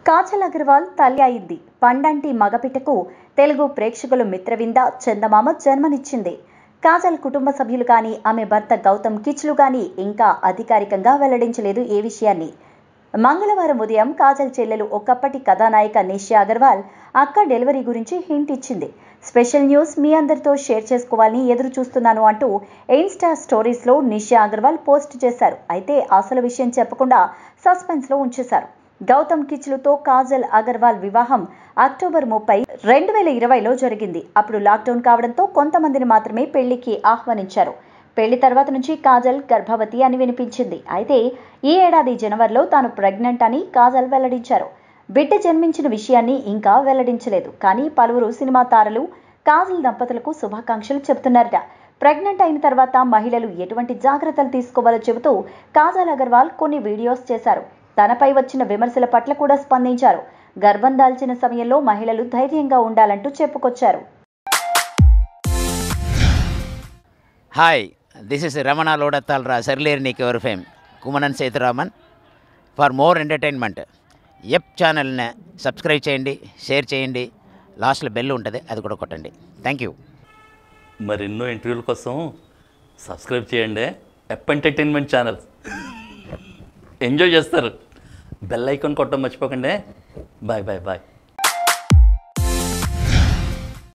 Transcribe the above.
కాజల్ అగర్వాల్ తల్లి అయింది పండంటి మగపిటకు తెలుగు ప్రేక్షకులు మిత్రవింద చందమామ జన్మనిచ్చింది కాజల్ కుటుంబ సభ్యులు కానీ ఆమె భర్త గౌతమ్ కిచ్లు కానీ ఇంకా అధికారికంగా వెల్లడించలేదు ఏ విషయాన్ని మంగళవారం ఉదయం కాజల్ చెల్లెలు ఒకప్పటి కథానాయిక నిష్యా అగర్వాల్ అక్క డెలివరీ గురించి హింట్ ఇచ్చింది స్పెషల్ న్యూస్ మీ అందరితో షేర్ చేసుకోవాలని ఎదురు చూస్తున్నాను అంటూ ఇన్స్టా స్టోరీస్లో నిష్యా అగర్వాల్ పోస్ట్ చేశారు అయితే అసలు విషయం చెప్పకుండా సస్పెన్స్లో ఉంచేశారు గౌతమ్ కిచ్లుతో కాజల్ అగర్వాల్ వివాహం అక్టోబర్ ముప్పై రెండు వేల ఇరవైలో జరిగింది అప్పుడు లాక్డౌన్ కావడంతో కొంతమందిని మాత్రమే పెళ్లికి ఆహ్వానించారు పెళ్లి తర్వాత నుంచి కాజల్ గర్భవతి అని వినిపించింది అయితే ఈ ఏడాది జనవరిలో తాను ప్రెగ్నెంట్ అని కాజల్ వెల్లడించారు బిడ్డ జన్మించిన విషయాన్ని ఇంకా వెల్లడించలేదు కానీ పలువురు సినిమా తారలు కాజల్ దంపతులకు శుభాకాంక్షలు చెబుతున్నారట ప్రెగ్నెంట్ అయిన తర్వాత మహిళలు ఎటువంటి జాగ్రత్తలు తీసుకోవాలో చెబుతూ కాజల్ అగర్వాల్ కొన్ని వీడియోస్ చేశారు తనపై వచ్చిన విమర్శల పట్ల కూడా స్పందించారు గర్భం దాల్చిన సమయంలో మహిళలు ధైర్యంగా ఉండాలంటూ చెప్పుకొచ్చారు హాయ్ దిస్ ఇస్ రమణ లోడత్తాల్రా సర్లేరు నీకు ఎవరు fame Kumanan Sethuraman for more entertainment ఎప్ ఛానల్ని సబ్స్క్రైబ్ చేయండి షేర్ చేయండి లాస్ట్లో బెల్ ఉంటుంది అది కూడా కొట్టండి థ్యాంక్ యూ మరెన్నో ఇంటర్వ్యూల కోసం సబ్స్క్రైబ్ చేయండి ఎప్ ఎంటర్టైన్మెంట్ ఛానల్ ఎంజాయ్ చేస్తారు బెల్ ఐకాన్ కొట్టడం మర్చిపోకండి బాయ్ బాయ్ బాయ్